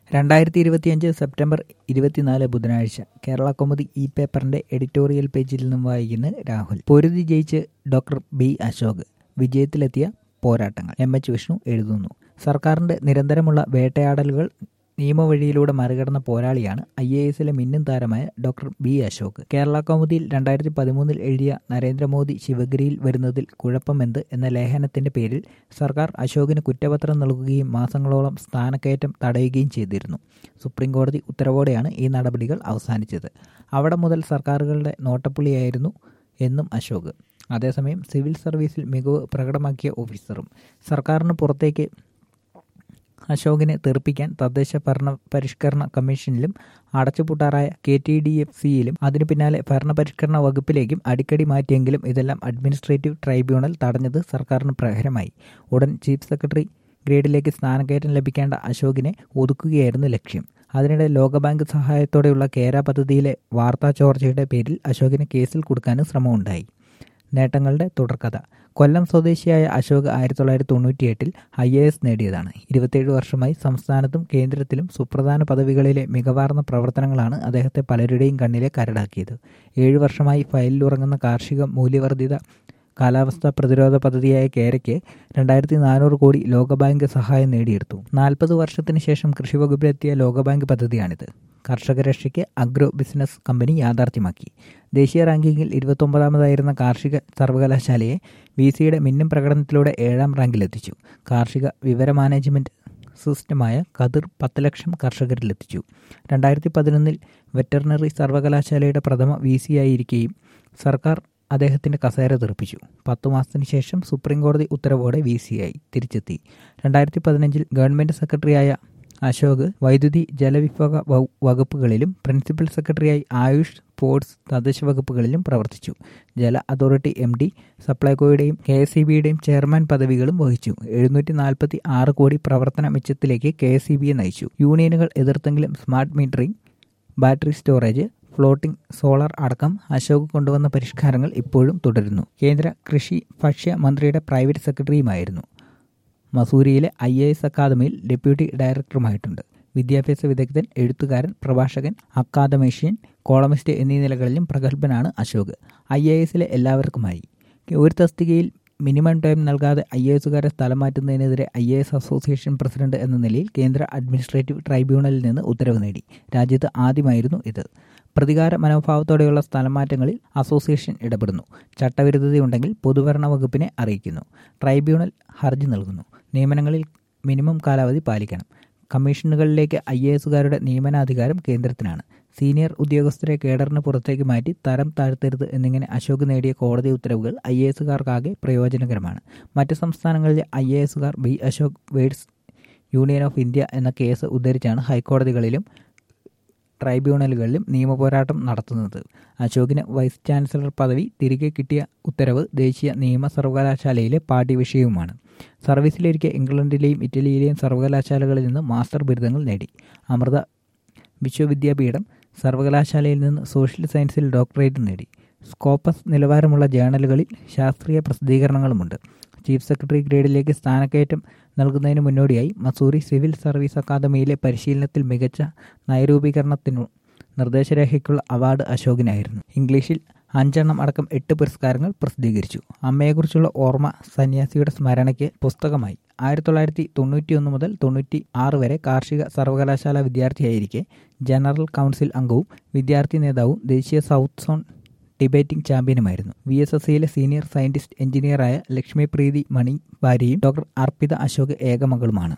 രണ്ടായിരത്തി ഇരുപത്തിയഞ്ച് സെപ്റ്റംബർ ഇരുപത്തിനാല് ബുധനാഴ്ച കേരള കൗമുദി ഇ പേപ്പറിന്റെ എഡിറ്റോറിയൽ പേജിൽ നിന്നും വായിക്കുന്ന രാഹുൽ പൊരുതി ജയിച്ച് ഡോക്ടർ ബി അശോക് വിജയത്തിലെത്തിയ പോരാട്ടങ്ങൾ എം എച്ച് വിഷ്ണു എഴുതുന്നു സർക്കാരിന്റെ നിരന്തരമുള്ള വേട്ടയാടലുകൾ നിയമവഴിയിലൂടെ മറികടന്ന പോരാളിയാണ് ഐ എ എസിലെ മിന്നും താരമായ ഡോക്ടർ ബി അശോക് കേരള കൗമുദിയിൽ രണ്ടായിരത്തി പതിമൂന്നിൽ എഴുതിയ നരേന്ദ്രമോദി ശിവഗിരിയിൽ വരുന്നതിൽ കുഴപ്പമെന്ത് എന്ന ലേഖനത്തിന്റെ പേരിൽ സർക്കാർ അശോകിന് കുറ്റപത്രം നൽകുകയും മാസങ്ങളോളം സ്ഥാനക്കയറ്റം തടയുകയും ചെയ്തിരുന്നു സുപ്രീം കോടതി ഉത്തരവോടെയാണ് ഈ നടപടികൾ അവസാനിച്ചത് അവിടെ മുതൽ സർക്കാരുകളുടെ നോട്ടപ്പുള്ളിയായിരുന്നു എന്നും അശോക് അതേസമയം സിവിൽ സർവീസിൽ മികവ് പ്രകടമാക്കിയ ഓഫീസറും സർക്കാരിന് പുറത്തേക്ക് അശോകിനെ തെറിപ്പിക്കാൻ തദ്ദേശ ഭരണ പരിഷ്കരണ കമ്മീഷനിലും അടച്ചുപൂട്ടാറായ കെ ടി ഡി എഫ് സിയിലും അതിനു പിന്നാലെ ഭരണപരിഷ്കരണ വകുപ്പിലേക്കും അടിക്കടി മാറ്റിയെങ്കിലും ഇതെല്ലാം അഡ്മിനിസ്ട്രേറ്റീവ് ട്രൈബ്യൂണൽ തടഞ്ഞത് സർക്കാരിന് പ്രഹരമായി ഉടൻ ചീഫ് സെക്രട്ടറി ഗ്രേഡിലേക്ക് സ്ഥാനക്കയറ്റം ലഭിക്കേണ്ട അശോകിനെ ഒതുക്കുകയായിരുന്നു ലക്ഷ്യം അതിനിടെ ലോകബാങ്ക് സഹായത്തോടെയുള്ള കേര പദ്ധതിയിലെ വാർത്താ ചോർച്ചയുടെ പേരിൽ അശോകിനെ കേസിൽ കൊടുക്കാനും ശ്രമമുണ്ടായി നേട്ടങ്ങളുടെ തുടർക്കഥ കൊല്ലം സ്വദേശിയായ അശോക് ആയിരത്തി തൊള്ളായിരത്തി തൊണ്ണൂറ്റിയെട്ടിൽ ഐ എ എസ് നേടിയതാണ് ഇരുപത്തിയേഴ് വർഷമായി സംസ്ഥാനത്തും കേന്ദ്രത്തിലും സുപ്രധാന പദവികളിലെ മികവാർന്ന പ്രവർത്തനങ്ങളാണ് അദ്ദേഹത്തെ പലരുടെയും കണ്ണിലെ കരടാക്കിയത് ഏഴു വർഷമായി ഫയലിലുറങ്ങുന്ന കാർഷിക മൂല്യവർദ്ധിത കാലാവസ്ഥാ പ്രതിരോധ പദ്ധതിയായ കേരയ്ക്ക് രണ്ടായിരത്തി നാനൂറ് കോടി ലോകബാങ്ക് സഹായം നേടിയെടുത്തു നാൽപ്പത് വർഷത്തിന് ശേഷം കൃഷി വകുപ്പിലെത്തിയ ലോകബാങ്ക് പദ്ധതിയാണിത് കർഷക രക്ഷയ്ക്ക് അഗ്രോ ബിസിനസ് കമ്പനി യാഥാർത്ഥ്യമാക്കി ദേശീയ റാങ്കിങ്ങിൽ ഇരുപത്തൊമ്പതാമതായിരുന്ന കാർഷിക സർവകലാശാലയെ വി സിയുടെ മിന്നും പ്രകടനത്തിലൂടെ ഏഴാം റാങ്കിലെത്തിച്ചു കാർഷിക വിവര മാനേജ്മെന്റ് സിസ്റ്റമായ കതിർ പത്ത് ലക്ഷം കർഷകരിലെത്തിച്ചു രണ്ടായിരത്തി പതിനൊന്നിൽ വെറ്ററിനറി സർവകലാശാലയുടെ പ്രഥമ വി സി ആയിരിക്കുകയും സർക്കാർ അദ്ദേഹത്തിന്റെ കസേര തെറിപ്പിച്ചു പത്തു മാസത്തിന് ശേഷം സുപ്രീം കോടതി ഉത്തരവോടെ വി സി ആയി തിരിച്ചെത്തി രണ്ടായിരത്തി പതിനഞ്ചിൽ ഗവൺമെന്റ് സെക്രട്ടറിയായ അശോക് വൈദ്യുതി ജലവിഭാഗ വകുപ്പുകളിലും പ്രിൻസിപ്പൽ സെക്രട്ടറിയായി ആയുഷ് സ്പോർട്സ് തദ്ദേശ വകുപ്പുകളിലും പ്രവർത്തിച്ചു ജല അതോറിറ്റി എം ഡി സപ്ലൈകോയുടെയും കെ എസ് ഇ ബിയുടെയും ചെയർമാൻ പദവികളും വഹിച്ചു എഴുന്നൂറ്റി നാൽപ്പത്തി ആറ് കോടി പ്രവർത്തന മിച്ചത്തിലേക്ക് കെ എസ് ഇ ബിയെ നയിച്ചു യൂണിയനുകൾ എതിർത്തെങ്കിലും smart metering battery storage floating solar അടക്കം അശോക് കൊണ്ടുവന്ന പരിഷ്കാരങ്ങൾ ഇപ്പോഴും തുടരുന്നു കേന്ദ്ര കൃഷി ഭക്ഷ്യ മന്ത്രിയുടെ പ്രൈവറ്റ് സെക്രട്ടറിയുമായിരുന്നു മസൂരിയിലെ ഐ എ എസ് അക്കാദമിയിൽ ഡെപ്യൂട്ടി ഡയറക്ടറുമായിട്ടുണ്ട് വിദ്യാഭ്യാസ വിദഗ്ധൻ എഴുത്തുകാരൻ പ്രഭാഷകൻ അക്കാദമീഷ്യൻ കോളമിസ്റ്റ് എന്നീ നിലകളിലും പ്രഗത്ഭനാണ് അശോക് ഐ എ എസിലെ എല്ലാവർക്കുമായി ഒരു തസ്തികയിൽ മിനിമം ടൈം നൽകാതെ ഐ എ എസുകാരെ സ്ഥലം മാറ്റുന്നതിനെതിരെ I A S association president എന്ന നിലയിൽ കേന്ദ്ര അഡ്മിനിസ്ട്രേറ്റീവ് ട്രൈബ്യൂണലിൽ നിന്ന് ഉത്തരവ് നേടി രാജ്യത്ത് ആദ്യമായിരുന്നു ഇത് പ്രതികാര മനോഭാവത്തോടെയുള്ള സ്ഥലമാറ്റങ്ങളിൽ അസോസിയേഷൻ ഇടപെടുന്നു ചട്ടവിരുദ്ധതയുണ്ടെങ്കിൽ പൊതുഭരണ വകുപ്പിനെ അറിയിക്കുന്നു ട്രൈബ്യൂണൽ ഹർജി നൽകുന്നു നിയമനങ്ങളിൽ മിനിമം കാലാവധി പാലിക്കണം കമ്മീഷനുകളിലേക്ക് ഐ എ എസുകാരുടെ നിയമനാധികാരം കേന്ദ്രത്തിനാണ് സീനിയർ ഉദ്യോഗസ്ഥരെ കേഡറിന് പുറത്തേക്ക് മാറ്റി തരം താഴ്ത്തരുത് എന്നിങ്ങനെ അശോക് നേടിയ കോടതി ഉത്തരവുകൾ ഐ എ എസുകാർക്കാകെ പ്രയോജനകരമാണ് മറ്റ് സംസ്ഥാനങ്ങളിലെ ഐ എ എസുകാർ B Ashok words union of India എന്ന കേസ് ഉദ്ധരിച്ചാണ് ഹൈക്കോടതികളിലും ട്രൈബ്യൂണലുകളിലും നിയമപോരാട്ടം നടത്തുന്നത് അശോകിന് വൈസ് ചാൻസലർ പദവി തിരികെ കിട്ടിയ ഉത്തരവ് ദേശീയ നിയമ സർവകലാശാലയിലെ പാഠ്യവിഷയവുമാണ് സർവീസിലിരിക്കെ ഇംഗ്ലണ്ടിലെയും ഇറ്റലിയിലെയും സർവകലാശാലകളിൽ നിന്ന് മാസ്റ്റർ ബിരുദങ്ങൾ നേടി അമൃത വിശ്വവിദ്യാപീഠം സർവകലാശാലയിൽ നിന്ന് സോഷ്യൽ സയൻസിൽ ഡോക്ടറേറ്റ് നേടി സ്കോപ്പസ് നിലവാരമുള്ള ജേണലുകളിൽ ശാസ്ത്രീയ പ്രസിദ്ധീകരണങ്ങളുമുണ്ട് ചീഫ് സെക്രട്ടറി ഗ്രേഡിലേക്ക് സ്ഥാനക്കയറ്റം നൽകുന്നതിന് മുന്നോടിയായി മസൂറി സിവിൽ സർവീസ് അക്കാദമിയിലെ പരിശീലനത്തിൽ മികച്ച നയരൂപീകരണത്തിനു നിർദ്ദേശരേഖയ്ക്കുള്ള അവാർഡ് അശോകിനായിരുന്നു ഇംഗ്ലീഷിൽ അഞ്ചെണ്ണം അടക്കം എട്ട് പുരസ്കാരങ്ങൾ പ്രസിദ്ധീകരിച്ചു അമ്മയെക്കുറിച്ചുള്ള ഓർമ്മ സന്യാസിയുടെ സ്മരണയ്ക്ക് പുസ്തകമായി ആയിരത്തി തൊള്ളായിരത്തി തൊണ്ണൂറ്റി ഒന്ന് മുതൽ തൊണ്ണൂറ്റി ആറ് വരെ കാർഷിക സർവകലാശാല വിദ്യാർത്ഥിയായിരിക്കെ ജനറൽ കൗൺസിൽ അംഗവും വിദ്യാർത്ഥി നേതാവും ദേശീയ സൗത്ത് സോൺ ഡിബേറ്റിംഗ് ചാമ്പ്യനുമായിരുന്നു വി എസ് എസ് സിയിലെ സീനിയർ സയന്റിസ്റ്റ് എഞ്ചിനീയറായ ലക്ഷ്മി പ്രീതി മണി ഭാര്യയും ഡോക്ടർ അർപ്പിത അശോക് ഏകമകളുമാണ്